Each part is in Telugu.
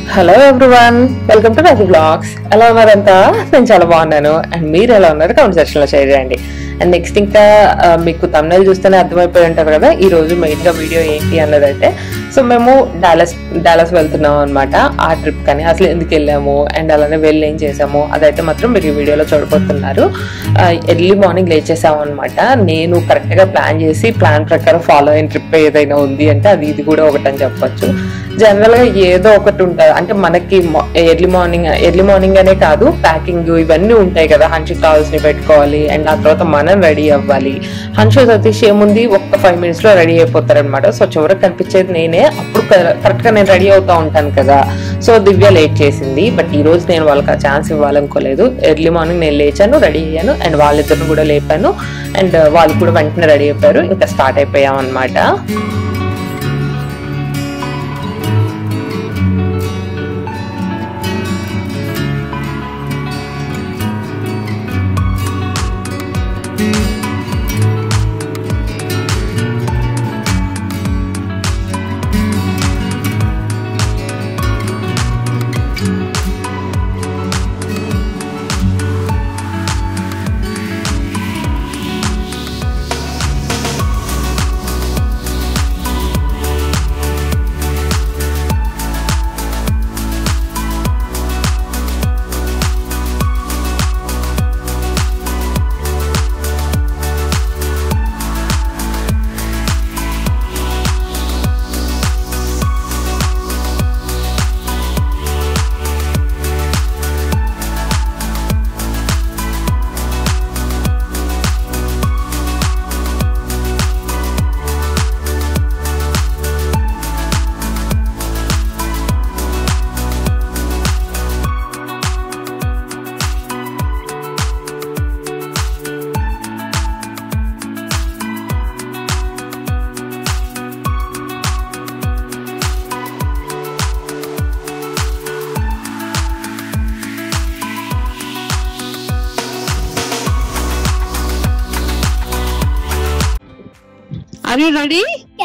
Hello everyone welcome to Raghu blogs ఎలా ఉన్నారంతా నేను చాలా బాగున్నాను అండ్ మీరు ఎలా ఉన్నారు కామెంట్ సెక్షన్ లో షేర్ చేయండి అండ్ నెక్స్ట్ ఇంకా ఆ, మీకు తమిళ చూస్తేనే అర్థమైపోయి ఉంటారు కదా ఈ రోజు మెయిన్ గా వీడియో ఏంటి అన్నది అయితే సో మేము డాలస్ డాలస్ వెళ్తున్నాం అనమాట ఆ ట్రిప్ కానీ అసలు ఎందుకు వెళ్ళాము అండ్ అలానే వెళ్ళి ఏం చేసాము అదైతే మాత్రం మీరు ఈ వీడియోలో చూడబోతున్నారు ఎర్లీ మార్నింగ్ లేచేసాము అనమాట నేను కరెక్ట్ గా ప్లాన్ చేసి ప్లాన్ ప్రకారం ఫాలో అయిన ట్రిప్ ఏదైనా ఉంది అంటే అది ఇది కూడా ఒకటని చెప్పొచ్చు జనరల్ గా ఏదో ఒకటి ఉంటుంది అంటే మనకి ఎర్లీ మార్నింగ్ ఎర్లీ మార్నింగ్ అనే కాదు ప్యాకింగ్ ఇవన్నీ ఉంటాయి కదా హన్షిక్ కావాల్సినవి పెట్టుకోవాలి అండ్ ఆ తర్వాత మనం రెడీ అవ్వాలి హన్షు సతీష్ ఏముంది ఒక్క ఫైవ్ మినిట్స్ లో రెడీ అయిపోతారు అనమాట సో చివరికి కనిపించేది నేనే అప్పుడు కరెక్ట్ గా నేను రెడీ అవుతా ఉంటాను కదా సో దివ్య లేట్ చేసింది బట్ ఈ రోజు నేను వాళ్ళకి ఆ ఛాన్స్ ఇవ్వాలనుకోలేదు ఎర్లీ మార్నింగ్ నేను లేచాను రెడీ అయ్యాను అండ్ వాళ్ళిద్దరిని కూడా లేపాను అండ్ వాళ్ళు కూడా వెంటనే రెడీ అయిపోయారు ఇంకా స్టార్ట్ అయిపోయాం అనమాట ఆర్ యూ రెడీ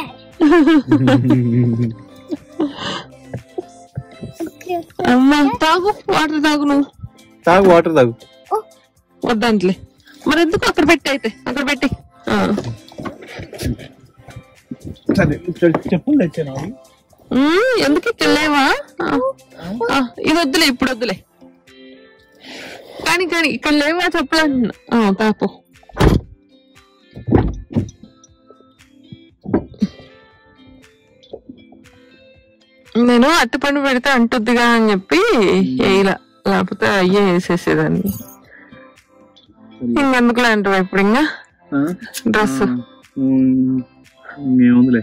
అమ్మా తాగు వాటర్ తాగు నువ్వు తాగు వాటర్ తాగు వద్దంట్లే మరి ఎందుకు అక్కడ పెట్టి అయితే అక్కడ పెట్టి ఆ. సరే చెప్పులు తెచ్చాను ఉమ్, ఎందుకు ఇక్కడ లేవా ఆ. ఆ, ఇది వద్దులే ఇప్పుడు వద్దులే కానీ కానీ ఇక్కడ లేవా చెప్పలేను తాపు నేను అట్టుపండు పెడితే అంటుద్దిగా అని చెప్పి వేయలా లేకపోతే అయ్యే వేసేసేదాన్ని ఇంకెందుకులే అంటావా ఇప్పుడు ఇంకా డ్రెస్ ఏముందిలే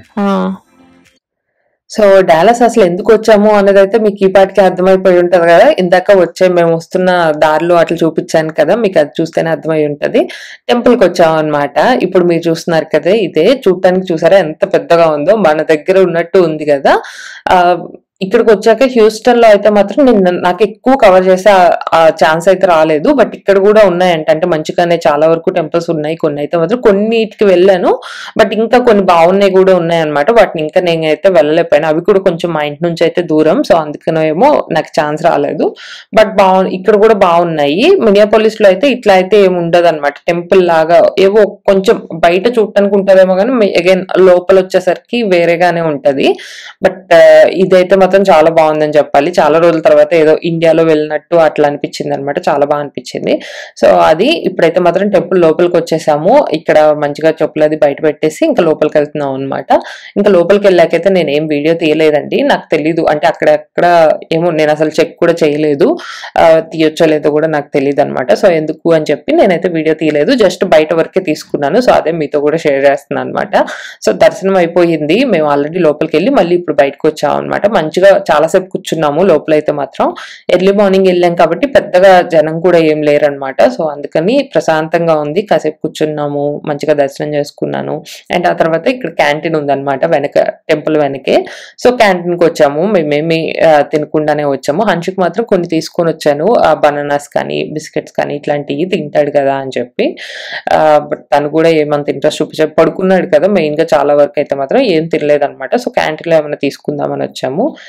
సో డాలస్ అసలు ఎందుకు వచ్చాము అనేది అయితే మీకు ఈ పాటికి అర్థమైపోయి ఉంటది కదా ఇందాక వచ్చే మేము వస్తున్న దారిలో అట్లా చూపించాను కదా మీకు అది చూస్తేనే అర్థమై ఉంటది టెంపుల్ కి వచ్చాము అనమాట ఇప్పుడు మీరు చూస్తున్నారు కదా ఇదే చూడటానికి చూసారా ఎంత పెద్దగా ఉందో మన దగ్గర ఉన్నట్టు ఉంది కదా ఆ ఇక్కడికి వచ్చాక హ్యూస్టన్ లో అయితే మాత్రం నేను నాకు ఎక్కువ కవర్ చేసే ఆ- ఆ ఛాన్స్ అయితే రాలేదు బట్ ఇక్కడ కూడా ఉన్నాయంట అంటే మంచిగానే చాలా వరకు టెంపుల్స్ ఉన్నాయి కొన్ని అయితే మాత్రం కొన్నిటికి వెళ్ళాను బట్ ఇంకా కొన్ని బాగున్నాయి కూడా ఉన్నాయి అనమాట వాటిని ఇంకా నేనైతే వెళ్ళలేకపోయాను అవి కూడా కొంచెం మా ఇంటి నుంచి అయితే దూరం సో అందుకనేమో నాకు ఛాన్స్ రాలేదు బట్ బాగు ఇక్కడ కూడా బాగున్నాయి మినియాపోలిస్ లో అయితే ఇట్లా అయితే ఏమి ఉండదు అనమాట టెంపుల్ లాగా ఏవో కొంచెం బయట చూడటానికి ఉంటదేమో కానీ అగైన్ లోపల వచ్చేసరికి వేరేగానే ఉంటది బట్ ఇదైతే మాత్రం చాలా బాగుందని చెప్పాలి చాలా రోజుల తర్వాత ఏదో ఇండియాలో వెళ్ళినట్టు అట్లా అనిపించింది అనమాట చాలా బాగా అనిపించింది సో అది ఇప్పుడైతే మాత్రం టెంపుల్ లోపలికి వచ్చేసాము ఇక్కడ మంచిగా చెప్పులు అది బయట పెట్టేసి ఇంకా లోపలికి వెళ్తున్నాం అనమాట ఇంకా లోపలికి వెళ్ళాకైతే నేను ఏం వీడియో తీయలేదండి నాకు తెలీదు అంటే అక్కడక్కడ ఏమో నేను అసలు చెక్ కూడా చేయలేదు ఆ, తీయొచ్చో లేదో కూడా నాకు తెలియదు అనమాట సో ఎందుకు అని చెప్పి నేనైతే వీడియో తీయలేదు జస్ట్ బయట వరకే తీసుకున్నాను సో అదే మీతో కూడా షేర్ చేస్తున్నాను అనమాట సో దర్శనం అయిపోయింది మేము ఆల్రెడీ లోపలికి వెళ్ళి మళ్ళీ ఇప్పుడు బయటకు వచ్చాం అనమాట మంచిగా చాలాసేపు కూర్చున్నాము లోపల అయితే మాత్రం ఎర్లీ మార్నింగ్ వెళ్ళాం కాబట్టి పెద్దగా జనం కూడా ఏం లేరనమాట సో అందుకని ప్రశాంతంగా ఉంది కాసేపు కూర్చున్నాము మంచిగా దర్శనం చేసుకున్నాను అండ్ ఆ తర్వాత ఇక్కడ క్యాంటీన్ ఉందన్నమాట వెనక టెంపుల్ వెనకే సో క్యాంటీన్ కి వచ్చాము మేమేమి ఆ, తినకుండానే వచ్చాము హన్షుక్ మాత్రం కొన్ని తీసుకొని వచ్చాను బనానాస్ కానీ బిస్కెట్స్ కానీ ఇట్లాంటివి తింటాడు కదా అని చెప్పి బట్ తను కూడా ఏమంత ఇంట్రెస్ట్ చూపించాడు పడుకున్నాడు కదా మెయిన్ గా చాలా వరకు అయితే మాత్రం ఏం తినలేదు అనమాట సో క్యాంటీన్ లో ఏమైనా తీసుకుందామని వచ్చాము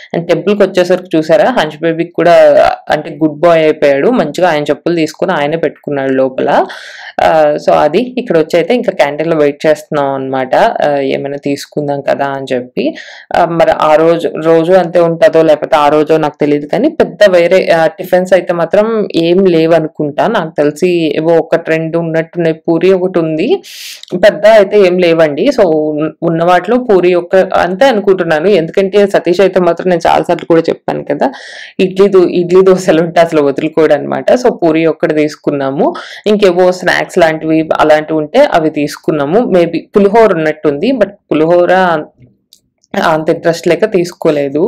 అండ్ టెంపుల్ కి వచ్చేసరికి చూసారా హంచ్ బేబీకి కూడా అంటే గుడ్ బాయ్ అయిపోయాడు మంచిగా ఆయన చెప్పులు తీసుకుని ఆయనే పెట్టుకున్నాడు లోపల సో అది ఇక్కడ వచ్చి అయితే ఇంకా క్యాంటీన్ లో వెయిట్ చేస్తున్నాం అనమాట ఏమైనా తీసుకుందాం కదా అని చెప్పి ఆ, మరి ఆ రోజు రోజు అంతే ఉంటుందో లేకపోతే ఆ రోజో నాకు తెలియదు కానీ పెద్ద వేరే టిఫిన్స్ అయితే మాత్రం ఏం లేవు అనుకుంటా నాకు తెలిసి ఏవో ఒక ట్రెండ్ ఉన్నట్టున్నాయి పూరి ఒకటి ఉంది పెద్ద అయితే ఏం లేవండి సో ఉన్- ఉన్న వాటిలో పూరి ఒక్క అంతే అనుకుంటున్నాను ఎందుకంటే సతీష్ అయితే మాత్రం నేను చాలా సార్లు కూడా చెప్పాను కదా ఇడ్లీ దో ఇడ్లీ దోశలు ఉంటే అసలు వదులుకోడు అనమాట సో పూరి ఒక్కటి తీసుకున్నాము ఇంకేవో స్నాక్స్ లాంటివి అలాంటివి ఉంటే అవి తీసుకున్నాము మేబీ పులిహోర ఉన్నట్టుంది బట్ పులిహోర అంత ఇంట్రెస్ట్ లేక తీసుకోలేదు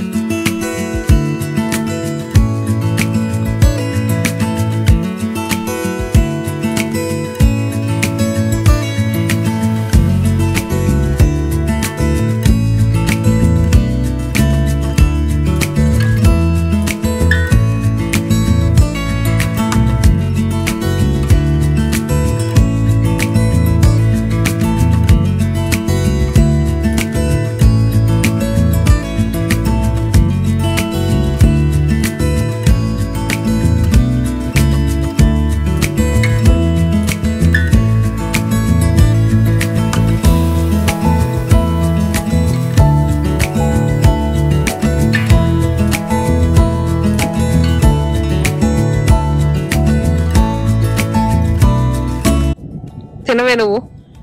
తినవే నువ్వు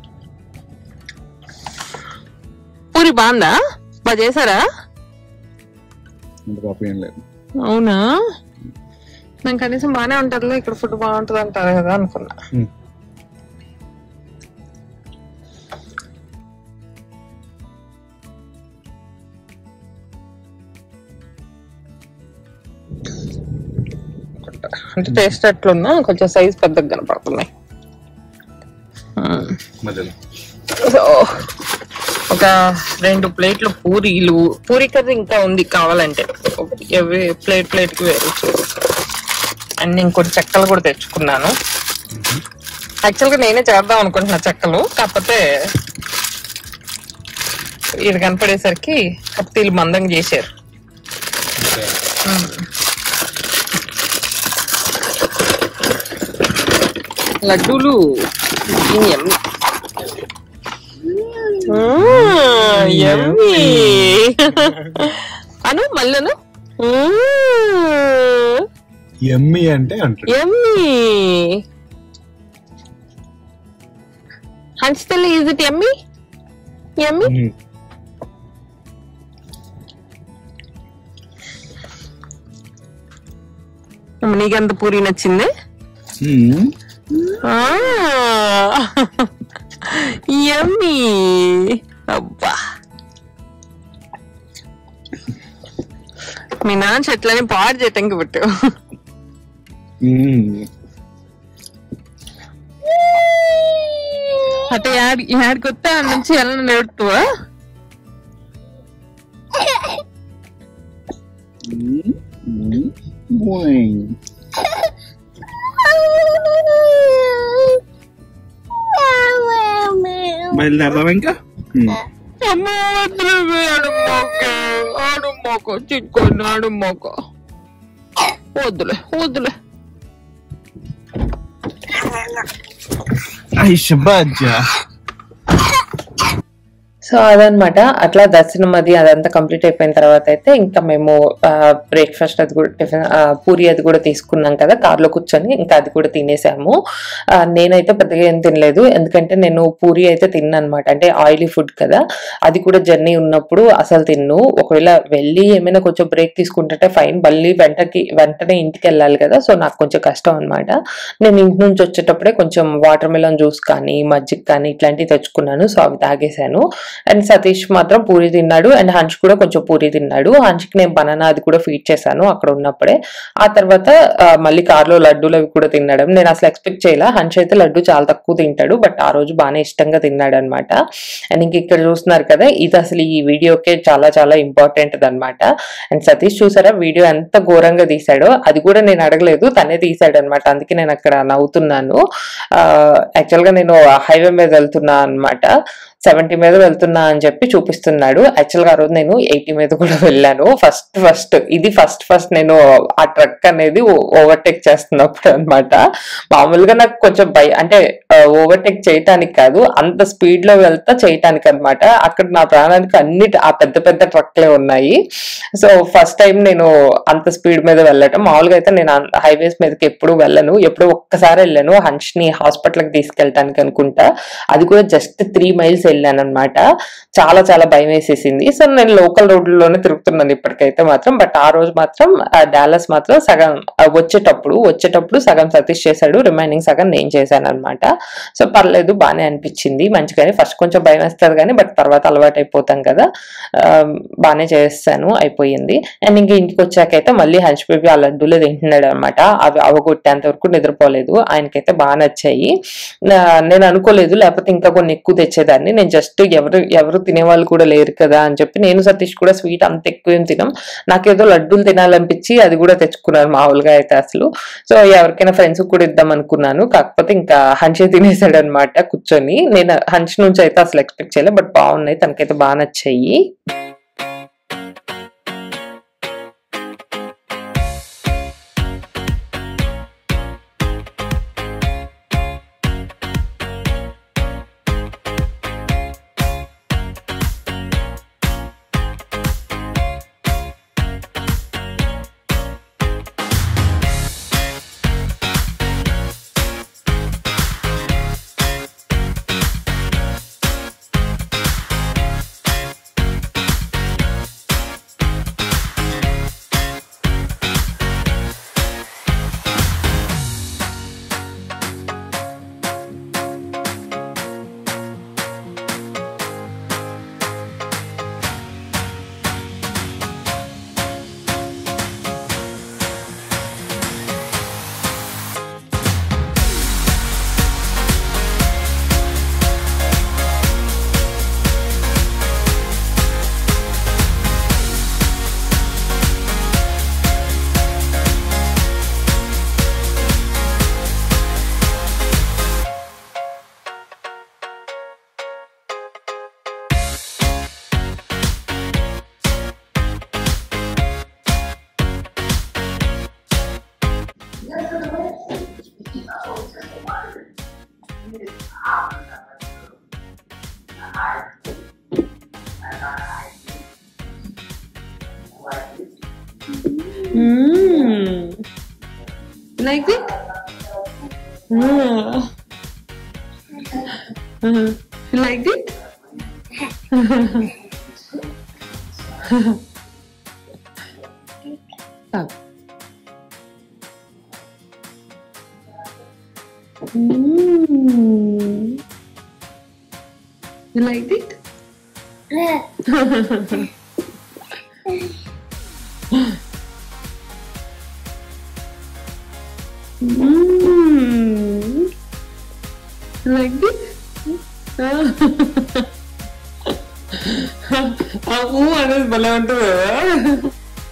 పూరి బాగుందా బాగా చేశారా అంత పాపం ఏం లేదు అవునా నేను కనీసం బాగానే ఉంటుందిలే ఇక్కడ ఫుడ్ బాగుంటుంది అంటారు కదా అనుకున్నా ఉమ్. అంటే టేస్ట్ ఎట్లున్నా కొంచెం సైజ్ పెద్దగా కనపడుతున్నాయి మధ్యలో సో ఒక రెండు ప్లేట్లు పూరీలు పూరి కర్రీ ఇంకా ఉంది కావాలంటే ఎవి ప్లేట్ ప్లేట్ కి వేరు అండ్ ఇంకోటి చెక్కలు కూడా తెచ్చుకున్నాను యాక్చువల్గా నేనే చేద్దాం అనుకుంటున్నా చెక్కలు కాకపోతే ఇది కనపడేసరికి కత్తిలు మందంగా చేశారు లడ్డూలు యమ్మీ యమ్మీ అను మళ్ళను ఎమ్మి అంటే అంటాడు యమ్మీ హంచుతల్లి ఈజ్ ఇట్ యమ్మీ యమ్మీ ఉమ్. నీకెంత పూరి నచ్చింది ఉమ్. యమ్మీ అబ్బా మీ నాన్న చెట్లని పాడు చేయటానికి పెట్టు ఉమ్. అంటే యాడ్ యాడికి వస్తే ఆ నుంచి ఎలా నేడుతావా ఉమ్. ఉమ్. బోయింగ్. బయలుదేరదాం ఇంకా ఉమ్. అమ్మో వద్దులే ఆడుమ్మోక ఆడుమ్మోక చిట్టుకోండి ఆడుమ్మోక వద్దులే వద్దులే ఐష్ బాజా సో అదనమాట అట్లా దర్శనం అది అదంతా కంప్లీట్ అయిపోయిన తర్వాత అయితే ఇంకా మేము బ్రేక్ఫాస్ట్ అది కూడా టిఫిన్ ఆ, పూరి అది కూడా తీసుకున్నాం కదా కార్లో కూర్చొని ఇంకా అది కూడా తినేసాము ఆ, నేనైతే పెద్దగా ఏం తినలేదు ఎందుకంటే నేను పూరి అయితే తిన్నాను అనమాట అంటే ఆయిలీ ఫుడ్ కదా అది కూడా జర్నీ ఉన్నప్పుడు అసలు తిన్ను ఒకవేళ వెళ్ళి ఏమైనా కొంచెం బ్రేక్ తీసుకుంటుంటే ఫైన్ మళ్ళీ వెంటకి వెంటనే ఇంటికి వెళ్ళాలి కదా సో నాకు కొంచెం కష్టం అనమాట నేను ఇంటి నుంచి వచ్చేటప్పుడే కొంచెం వాటర్ మెలన్ జ్యూస్ కానీ మజ్జిగ కానీ ఇట్లాంటివి తెచ్చుకున్నాను సో అవి తాగేశాను అండ్ సతీష్ మాత్రం పూరి తిన్నాడు అండ్ హంచ్ కూడా కొంచెం పూరి తిన్నాడు హంచ్కి నేను బనానా అది కూడా ఫీడ్ చేశాను అక్కడ ఉన్నప్పుడే ఆ తర్వాత ఆ, మళ్ళీ కార్లో లడ్డూలు అవి కూడా తినడం నేను అసలు ఎక్స్పెక్ట్ చేయలే హంచ్ అయితే లడ్డు చాలా తక్కువ తింటాడు బట్ ఆ రోజు బాగానే ఇష్టంగా తిన్నాడు అనమాట అండ్ ఇంక ఇక్కడ చూస్తున్నారు కదా ఇది అసలు ఈ వీడియోకే చాలా చాలా ఇంపార్టెంట్ అనమాట అండ్ సతీష్ చూసారా వీడియో ఎంత ఘోరంగా తీసాడో అది కూడా నేను అడగలేదు తనే తీసాడు అనమాట అందుకే నేను అక్కడ నవ్వుతున్నాను యాక్చువల్ గా నేను హైవే మీద వెళ్తున్నా అనమాట సెవెంటీ మీద వెళ్తున్నా అని చెప్పి చూపిస్తున్నాడు యాక్చువల్ గా ఆ రోజు నేను ఎయిటీ మీద కూడా వెళ్ళాను ఫస్ట్ ఫస్ట్ ఇది ఫస్ట్ ఫస్ట్ నేను ఆ ట్రక్ అనేది ఓవర్టేక్ చేస్తున్నప్పుడు అన్నమాట మామూలుగా నాకు కొంచెం భయ అంటే ఓవర్టేక్ చేయటానికి కాదు అంత స్పీడ్ లో వెళ్తా చేయటానికి అన్నమాట అక్కడ నా ప్రాణానికి అన్ని ఆ పెద్ద పెద్ద ట్రక్లే ఉన్నాయి సో ఫస్ట్ టైం నేను అంత స్పీడ్ మీద వెళ్ళటం మామూలుగా అయితే నేను హైవేస్ మీదకి ఎప్పుడు వెళ్ళను ఎప్పుడు ఒక్కసారి వెళ్ళాను హంచ్ ని హాస్పిటల్ కి తీసుకెళ్ళటానికి అనుకుంటా అది కూడా జస్ట్ త్రీ మైల్స్ వెళ్ళాను అనమాట చాలా చాలా భయం వేసేసింది సో నేను లోకల్ రోడ్లలోనే తిరుగుతున్నాను ఇప్పటికైతే మాత్రం బట్ ఆ రోజు మాత్రం డాలస్ మాత్రం సగం ఆ, వచ్చేటప్పుడు వచ్చేటప్పుడు సగం సతీష్ చేశాడు రిమైనింగ్ సగం నేను చేశాను అనమాట సో పర్లేదు బాగానే అనిపించింది మంచిగానే ఫస్ట్ కొంచెం భయం వేస్తుంది కానీ బట్ తర్వాత అలవాటు అయిపోతాం కదా ఆ, బాగానే చేస్తాను అయిపోయింది అండ్ ఇంక ఇంటికి వచ్చాకైతే మళ్ళీ హంచ్ బేబీ ఆ లడ్డూలు తింటున్నాడు అనమాట అవి అవగొట్టేంత వరకు నిద్రపోలేదు ఆయనకైతే బాగా నచ్చాయి నా- నేను అనుకోలేదు లేకపోతే ఇంకా కొన్ని ఎక్కువ తెచ్చేదాన్ని నేను జస్ట్ ఎవరు ఎవరు తినేవాళ్ళు కూడా లేరు కదా అని చెప్పి నేను సతీష్ కూడా స్వీట్ అంత ఎక్కువ ఏం తినం నాకేదో లడ్డూలు తినాలనిపించి అది కూడా తెచ్చుకున్నాను మామూలుగా అయితే అసలు సో ఎవరికైనా ఫ్రెండ్స్ కూడా ఇద్దాం అనుకున్నాను కాకపోతే ఇంకా హంచే తినేసాడు అనమాట కూర్చొని నేను హంచ్ నుంచి అయితే అసలు ఎక్స్పెక్ట్ చేయలేదు బట్ బాగున్నాయి తనకైతే బాగా నచ్చాయి Mm. Like it? Mm. Uh, you liked it? Ah. Mm. You liked it? Mm. You liked it? ఆ ఊ అనేది భలే ఉంటుంది కదా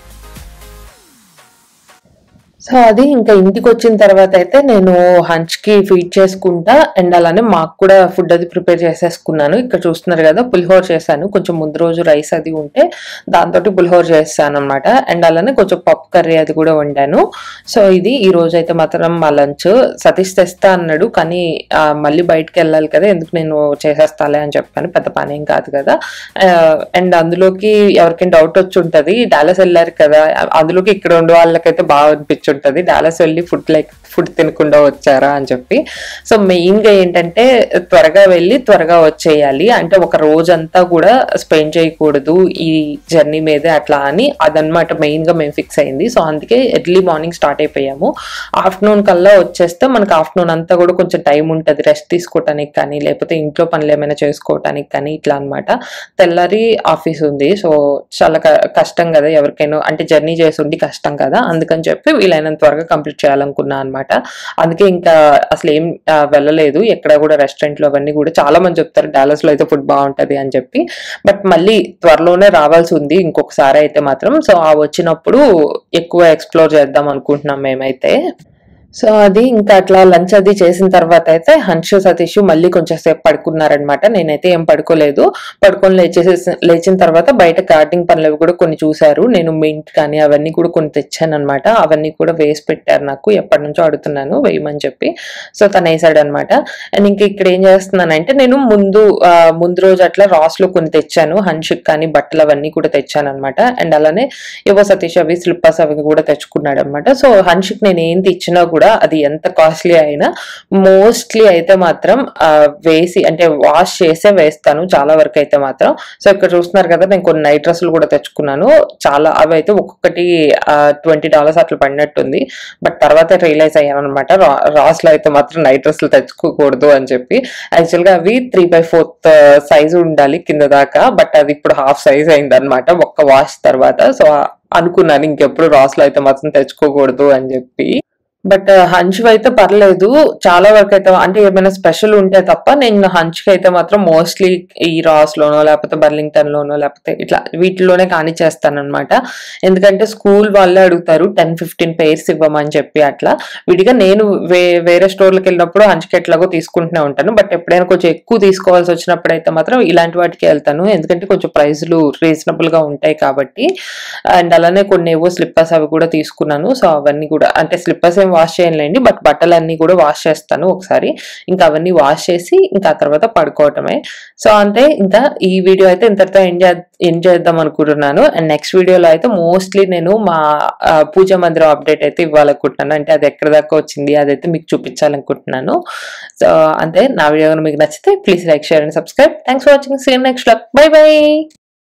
సో అది ఇంకా ఇంటికి వచ్చిన తర్వాత అయితే నేను హంచ్ కి ఫీడ్ చేసుకుంటా అండ్ అలానే మాకు కూడా ఫుడ్ అది ప్రిపేర్ చేసేసుకున్నాను ఇక్కడ చూస్తున్నారు కదా పులిహోర చేశాను కొంచెం ముందు రోజు రైస్ అది ఉంటే దాంతో పులిహోర చేస్తాను అనమాట అండ్ అలానే కొంచెం పప్పు కర్రీ అది కూడా వండాను సో ఇది ఈ రోజు అయితే మాత్రం మా లంచ్ సతీష్ తెస్తా అన్నాడు కానీ ఆ, మళ్ళీ బయటకు వెళ్ళాలి కదా ఎందుకు నేను చేసేస్తాలే అని చెప్పాను పెద్ద పని ఏం కాదు కదా అండ్ అందులోకి ఎవరికైనా డౌట్ వచ్చి ఉంటది డాలస్ వెళ్ళారు కదా అందులోకి ఇక్కడ ఉండే వాళ్ళకైతే బాగా అనిపించుంటది డాలస్ వెళ్ళి ఫుడ్ లైక్ ఫుడ్ తినకుండా వచ్చారా అని చెప్పి సో మెయిన్ గా ఏంటంటే త్వరగా వెళ్ళి త్వరగా వచ్చేయాలి అంటే ఒక రోజంతా కూడా స్పెండ్ చేయకూడదు ఈ జర్నీ మీదే అట్లా అని అదనమాట మెయిన్ గా మేము ఫిక్స్ అయింది సో అందుకే ఎర్లీ మార్నింగ్ స్టార్ట్ అయిపోయాము ఆఫ్టర్నూన్ కల్లా వచ్చేస్తే మనకి ఆఫ్టర్నూన్ అంతా కూడా కొంచెం టైం ఉంటుంది రెస్ట్ తీసుకోవటానికి కానీ లేకపోతే ఇంట్లో పనులు ఏమైనా చేసుకోవటానికి కానీ ఇట్లా అన్నమాట తెల్లారి ఆఫీస్ ఉంది సో చాలా క- కష్టం కదా ఎవరికైనా అంటే జర్నీ చేసి ఉండి కష్టం కదా అందుకని చెప్పి వీలైనంత త్వరగా కంప్లీట్ చేయాలనుకున్నా అనమాట అందుకే ఇంకా అసలు ఏం ఆ, వెళ్ళలేదు ఎక్కడ కూడా రెస్టారెంట్లు అవన్నీ కూడా చాలా మంది చెప్తారు డాలస్ లో అయితే ఫుడ్ బాగుంటది అని చెప్పి బట్ మళ్ళీ త్వరలోనే రావాల్సి ఉంది ఇంకొకసారి అయితే మాత్రం సో ఆ వచ్చినప్పుడు ఎక్కువ ఎక్స్ప్లోర్ చేద్దాం అనుకుంటున్నాం మేమైతే సో అది ఇంకా అట్లా లంచ్ అది చేసిన తర్వాత అయితే హన్షు సతీష్ మళ్ళీ కొంచెం సేపు పడుకున్నారనమాట నేనైతే ఏం పడుకోలేదు పడుకొని లేచేసి లేచిన తర్వాత బయట గార్డెనింగ్ పనులు కూడా కొన్ని చూశారు నేను మింట్ కానీ అవన్నీ కూడా కొన్ని తెచ్చాను అనమాట అవన్నీ కూడా వేసి పెట్టారు నాకు ఎప్పటి నుంచో అడుగుతున్నాను వేయమని చెప్పి సో తను వేసాడు అనమాట అండ్ ఇంక ఇక్కడ ఏం చేస్తున్నానంటే నేను ముందు ఆ, ముందు రోజు అట్లా రాస్ లో కొన్ని తెచ్చాను హన్షిక్ కానీ బట్టలు అవన్నీ కూడా తెచ్చాను అనమాట అండ్ అలానే ఏవో సతీష్ అవి స్లిప్పర్స్ అవి కూడా తెచ్చుకున్నాడు అనమాట సో హన్షిక్ నేను ఏం తెచ్చినా కూడా అది ఎంత కాస్ట్లీ అయినా మోస్ట్లీ అయితే మాత్రం ఆ, వేసి అంటే వాష్ చేసే వేస్తాను చాలా వరకు అయితే మాత్రం సో ఇక్కడ చూస్తున్నారు కదా నేను కొన్ని నైట్ డ్రెస్సులు కూడా తెచ్చుకున్నాను చాలా అవి అయితే ఒక్కొక్కటి ట్వంటీ డాలర్స్ అట్లా పడినట్టుంది బట్ తర్వాత రియలైజ్ అయ్యాను అనమాట రాస్ లో అయితే మాత్రం నైట్ డ్రెస్సులు తెచ్చుకోకూడదు అని చెప్పి యాక్చువల్ గా అవి త్రీ బై ఫోర్త్ సైజ్ ఉండాలి కింద దాకా బట్ అది ఇప్పుడు హాఫ్ సైజ్ అయింది అనమాట ఒక్క వాష్ తర్వాత సో అనుకున్నాను ఇంకెప్పుడు రాస్ లో అయితే మాత్రం తెచ్చుకోకూడదు అని చెప్పి బట్ హంచ్ అయితే పర్లేదు చాలా వరకు అయితే అంటే ఏమైనా స్పెషల్ ఉంటే తప్ప నేను హంచ్ కి అయితే మాత్రం మోస్ట్లీ ఈ రాస్ లోనో లేకపోతే బర్లింగ్టన్ లోనో లేకపోతే ఇట్లా వీటిలోనే కానీ చేస్తానన్నమాట ఎందుకంటే స్కూల్ వాళ్ళే అడుగుతారు టెన్ ఫిఫ్టీన్ పేర్స్ ఇవ్వమని చెప్పి అట్లా విడిగా నేను వే వేరే స్టోర్లకు వెళ్ళినప్పుడు హంచ్కి ఎట్లాగో తీసుకుంటూనే ఉంటాను బట్ ఎప్పుడైనా కొంచెం ఎక్కువ తీసుకోవాల్సి వచ్చినప్పుడు అయితే మాత్రం ఇలాంటి వాటికి వెళ్తాను ఎందుకంటే కొంచెం ప్రైస్లు రీజనబుల్ గా ఉంటాయి కాబట్టి అండ్ అలానే కొన్ని ఏవో స్లిప్పర్స్ అవి కూడా తీసుకున్నాను సో అవన్నీ కూడా అంటే స్లిప్పర్స్ ఏం వాష్ చేయలేండి బట్ బట్టలన్నీ కూడా వాష్ చేస్తాను ఒకసారి ఇంకా అవన్నీ వాష్ చేసి ఇంకా ఆ తర్వాత పడుకోవటమే సో అంతే ఇంకా ఈ వీడియో అయితే ఇంతటితో ఎంజాయ్ ఎంజాయ్ చేద్దాం అనుకుంటున్నాను అండ్ నెక్స్ట్ వీడియోలో అయితే మోస్ట్లీ నేను మా ఆ, పూజా మందిరం అప్డేట్ అయితే ఇవ్వాలనుకుంటున్నాను అంటే అది ఎక్కడ దాకా వచ్చింది అదైతే మీకు చూపించాలనుకుంటున్నాను సో అంతే నా వీడియో మీకు నచ్చితే please like share and subscribe thanks for watching seen next bye by